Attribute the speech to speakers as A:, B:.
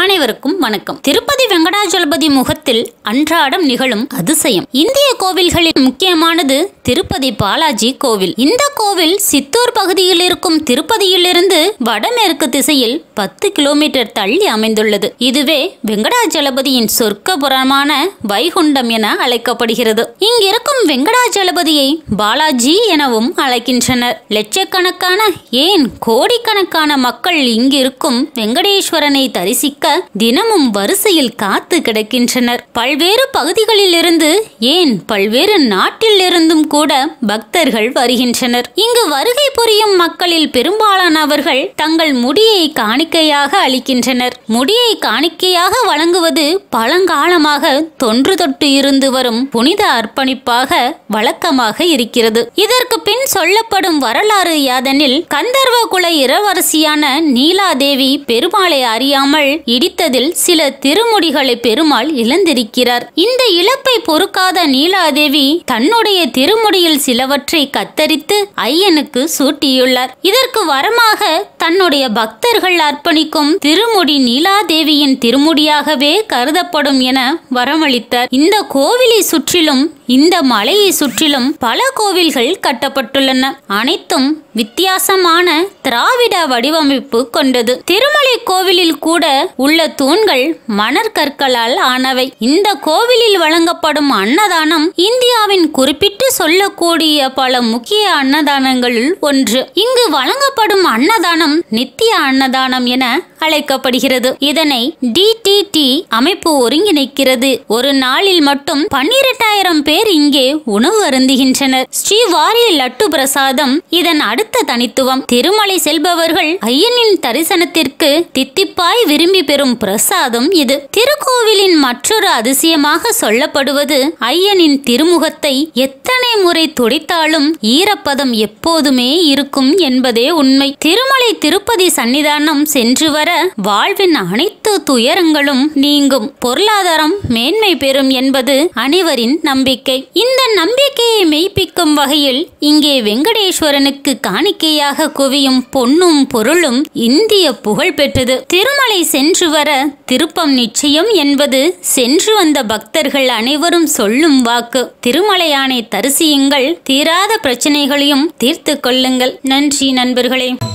A: அனைவருக்கும் வணக்கம் திருப்பதி வெங்கடாஜலபதி முகத்தில் அன்றாடம் நிகழும் அதிசயம் இந்திய கோவில்களில் முக்கியமானது திருப்பதி பாலாஜி கோவில் இந்த கோவில் சித்தூர் பகுதியில் இருக்கும் திருப்பதியிலிருந்து வடமேற்கு திசையில் பத்து கிலோமீட்டர் தள்ளி அமைந்துள்ளது இதுவே வெங்கடாஜலபதியின் சொர்க்கபுரமான வைகுண்டம் என அழைக்கப்படுகிறது இங்கிருக்கும் வெங்கடாஜலபதியை பாலாஜி எனவும் அழைக்கின்றனர் லட்சக்கணக்கான ஏன் கோடிக்கணக்கான மக்கள் இங்கிருக்கும் வெங்கடேஸ்வரனை தரிசிக்க தினமும் வரிசையில் காத்து கிடக்கின்றனர் பல்வேறு பகுதிகளிலிருந்து ஏன் பல்வேறு நாட்டிலிருந்தும் கூட பக்தர்கள் வருகின்றனர் இங்கு வருகை புரியும் மக்களில் பெரும்பாலானவர்கள் தங்கள் முடியை காணிக்கையாக அளிக்கின்றனர் முடியை காணிக்கையாக வழங்குவது பழங்காலமாக தொன்று தொட்டு இருந்து வரும் புனித அர்ப்பணிப்பாக வழக்கமாக இருக்கிறது இதற்கு பின் சொல்லப்படும் வரலாறு யாதெனில் கந்தர்வ குல இளவரசியான நீலாதேவி பெருமாளை அறியாமல் இடித்ததில் சில திருமுடிகளை பெருமாள் இழந்திருக்கிறார் இந்த இழப்பை பொறுக்காத நீலாதேவி தன்னுடைய திருமுடியில் சிலவற்றை கத்தரித்து ஐயனுக்கு சூட்டியுள்ளார் இதற்கு வரமாக தன்னுடைய பக்தர்கள் அர்ப்பணிக்கும் திருமுடி நீலாதேவியின் திருமுடியாகவே கருதப்படும் என வரமளித்தார் இந்த கோவிலை சுற்றிலும் இந்த மலையை சுற்றிலும் பல கோவில்கள் கட்டப்பட்டுள்ளன அனைத்தும் வித்தியாசமான திராவிட வடிவமைப்பு கொண்டது திருமலை கோவிலில் கூட உள்ள தூண்கள் மணற்கற்களால் ஆனவை இந்த கோவிலில் வழங்கப்படும் அன்னதானம் இந்தியாவின் குறிப்பிட்டு சொல்லக்கூடிய பல முக்கிய அன்னதானங்களில் ஒன்று இங்கு வழங்கப்படும் அன்னதானம் நித்திய அன்னதானம் என அழைக்கப்படுகிறது இதனை டிடிடி அமைப்பு ஒருங்கிணைக்கிறது ஒரு நாளில் மட்டும் பன்னிரெண்டாயிரம் பேர் இங்கே உணவு அருந்துகின்றனர் ஸ்ரீவாரி லட்டு பிரசாதம் இதன் அடுத்த தனித்துவம் திருமலை செல்பவர்கள் ஐயனின் தரிசனத்திற்கு தித்திப்பாய் விரும்பி பெறும் பிரசாதம் இது திருக்கோவிலின் மற்றொரு அதிசயமாக சொல்லப்படுவது ஐயனின் திருமுகத்தை எத்தனை முறை துடைத்தாலும் ஈரப்பதம் எப்போதுமே இருக்கும் என்பதே உண்மை திருமலை திருப்பதி சன்னிதானம் சென்று வர வாழ்வின் அனைத்து துயரங்களும் நீங்கும் பொருளாதாரம் மேன்மை பெறும் என்பது அனைவரின் நம்பிக்கை இந்த நம்பிக்கையை மெய்ப்பிக்கும் வகையில் இங்கே வெங்கடேஸ்வரனுக்கு காணிக்கையாக குவியும் பொன்னும் பொருளும் இந்திய புகழ் பெற்றது திருமலை சென்று வர திருப்பம் நிச்சயம் என்பது சென்று வந்த பக்தர்கள் அனைவரும் சொல்லும் வாக்கு திருமலையானை தரிசியுங்கள் தீராத பிரச்சனைகளையும் தீர்த்து கொள்ளுங்கள் நன்றி நண்பர்களே